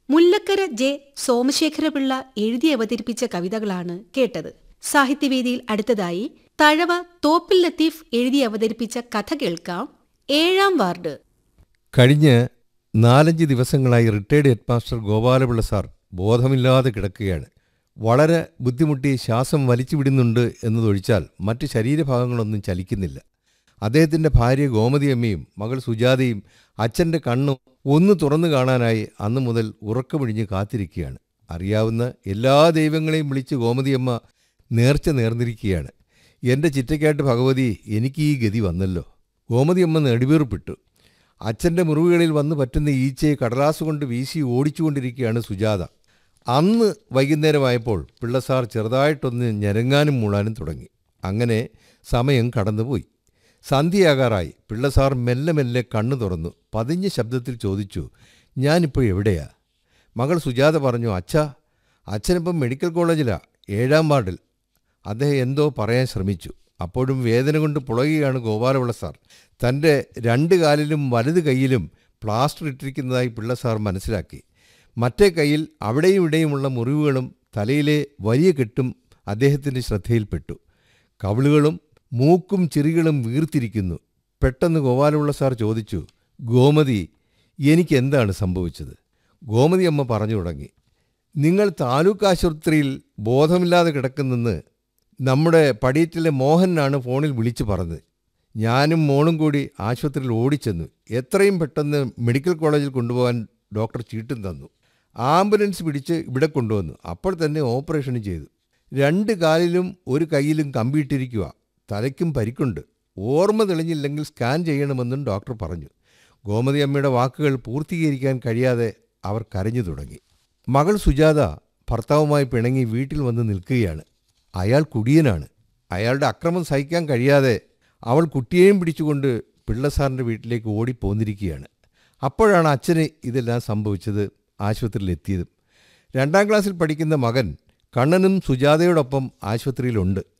Mullakkara J Somasekhara Pillai എഴുതി അവതരിപ്പിച്ച കവിതകളാണ് കേട്ടത് സാഹിത്യവേദിയിൽ അടുത്തതായി തഴവ തോപ്പിൽ ലത്തീഫ് എഴുതി അവതരിപ്പിച്ച കഥ കേൾക്കാം ഏഴാം വാർഡ് കഴിഞ്ഞ് നാലഞ്ച് ദിവസങ്ങളായി റിട്ടയർഡ് ഹെഡ്മാസ്റ്റർ ഗോപാലപിള്ള സാർ ബോധമില്ലാതെ കിടക്കുകയാണ് വളരെ ബുദ്ധിമുട്ടി ശ്വാസം വലിച്ചു വിടുന്നുണ്ട് എന്നതൊഴിച്ചാൽ മറ്റ് ശരീരഭാഗങ്ങളൊന്നും ചലിക്കുന്നില്ല അദ്ദേഹത്തിൻ്റെ ഭാര്യ ഗോമതിയമ്മയും മകൾ സുജാതയും അച്ഛൻ്റെ കണ്ണും ഒന്ന് തുറന്നു കാണാനായി അന്നു മുതൽ ഉറക്കമിഴിഞ്ഞ് കാത്തിരിക്കുകയാണ് അറിയാവുന്ന എല്ലാ ദൈവങ്ങളെയും വിളിച്ച് ഗോമതിയമ്മ നേർച്ച നേർന്നിരിക്കുകയാണ് എൻ്റെ ചിറ്റക്കാട്ട് ഭഗവതി എനിക്ക് ഈ ഗതി വന്നല്ലോ ഗോമതിയമ്മ നെടുവീർപ്പിട്ടു അച്ഛൻ്റെ മുറിവുകളിൽ വന്നു പറ്റുന്ന ഈച്ചയെ കടലാസ് കൊണ്ട് വീശി ഓടിച്ചുകൊണ്ടിരിക്കുകയാണ് സുജാത അന്ന് വൈകുന്നേരമായപ്പോൾ പിള്ളസാർ ചെറുതായിട്ടൊന്ന് ഞരങ്ങാനും മൂളാനും തുടങ്ങി അങ്ങനെ സമയം കടന്നുപോയി സന്ധ്യയാകാറായി പിള്ളസാർ മെല്ലെ മെല്ലെ കണ്ണു തുറന്നു പതിഞ്ഞ ശബ്ദത്തിൽ ചോദിച്ചു ഞാനിപ്പോൾ എവിടെയാ മകൾ സുജാത പറഞ്ഞു അച്ഛാ അച്ഛനിപ്പം മെഡിക്കൽ കോളേജിലാ ഏഴാം വാർഡിൽ അദ്ദേഹം എന്തോ പറയാൻ ശ്രമിച്ചു അപ്പോഴും വേദന കൊണ്ട് പുളയുകയാണ് ഗോപാലപിള്ള സാർ തൻ്റെ രണ്ട് കാലിലും വലത് കൈയിലും പ്ലാസ്റ്റർ ഇട്ടിരിക്കുന്നതായി പിള്ള സാർ മനസ്സിലാക്കി മറ്റേ കൈയിൽ അവിടെയും ഇവിടെയുമുള്ള മുറിവുകളും തലയിലെ വലിയ കെട്ടും അദ്ദേഹത്തിൻ്റെ ശ്രദ്ധയിൽപ്പെട്ടു കവിളുകളും മൂക്കും ചിറികളും വീർത്തിരിക്കുന്നു പെട്ടെന്ന് ഗോപാലപിള്ള സാർ ചോദിച്ചു ഗോമതി എനിക്ക് എന്താണ് സംഭവിച്ചത് ഗോമതി അമ്മ പറഞ്ഞു തുടങ്ങി നിങ്ങൾ താലൂക്ക് ആശുപത്രിയിൽ ബോധമില്ലാതെ കിടക്കുന്നെന്ന് നമ്മുടെ പടിയറ്റിലെ മോഹനാണ് ഫോണിൽ വിളിച്ചു പറഞ്ഞത് ഞാനും മോളും കൂടി ആശുപത്രിയിൽ ഓടിച്ചെന്നു എത്രയും പെട്ടെന്ന് മെഡിക്കൽ കോളേജിൽ കൊണ്ടുപോകാൻ ഡോക്ടർ ചീട്ടും തന്നു ആംബുലൻസ് പിടിച്ച് ഇവിടെ കൊണ്ടുവന്നു അപ്പോൾ തന്നെ ഓപ്പറേഷൻ ചെയ്തു രണ്ട് കാലിലും ഒരു കൈയിലും കമ്പിയിട്ടിരിക്കുക തലയ്ക്കും പരിക്കുണ്ട് ഓർമ്മ തെളിഞ്ഞില്ലെങ്കിൽ സ്കാൻ ചെയ്യണമെന്നും ഡോക്ടർ പറഞ്ഞു ഗോമതി അമ്മയുടെ വാക്കുകൾ പൂർത്തീകരിക്കാൻ കഴിയാതെ അവർ കരഞ്ഞു തുടങ്ങി മകൾ സുജാത ഭർത്താവുമായി പിണങ്ങി വീട്ടിൽ വന്ന് നിൽക്കുകയാണ് അയാൾ കുടിയനാണ് അയാളുടെ അക്രമം സഹിക്കാൻ കഴിയാതെ അവൾ കുട്ടിയെയും പിടിച്ചുകൊണ്ട് പിള്ളസാറിൻ്റെ വീട്ടിലേക്ക് ഓടിപ്പോന്നിരിക്കുകയാണ് അപ്പോഴാണ് അച്ഛന് ഇതെല്ലാം സംഭവിച്ചത് ആശുപത്രിയിലെത്തിയതും രണ്ടാം ക്ലാസ്സിൽ പഠിക്കുന്ന മകൻ കണ്ണനും സുജാതയോടൊപ്പം ആശുപത്രിയിലുണ്ട്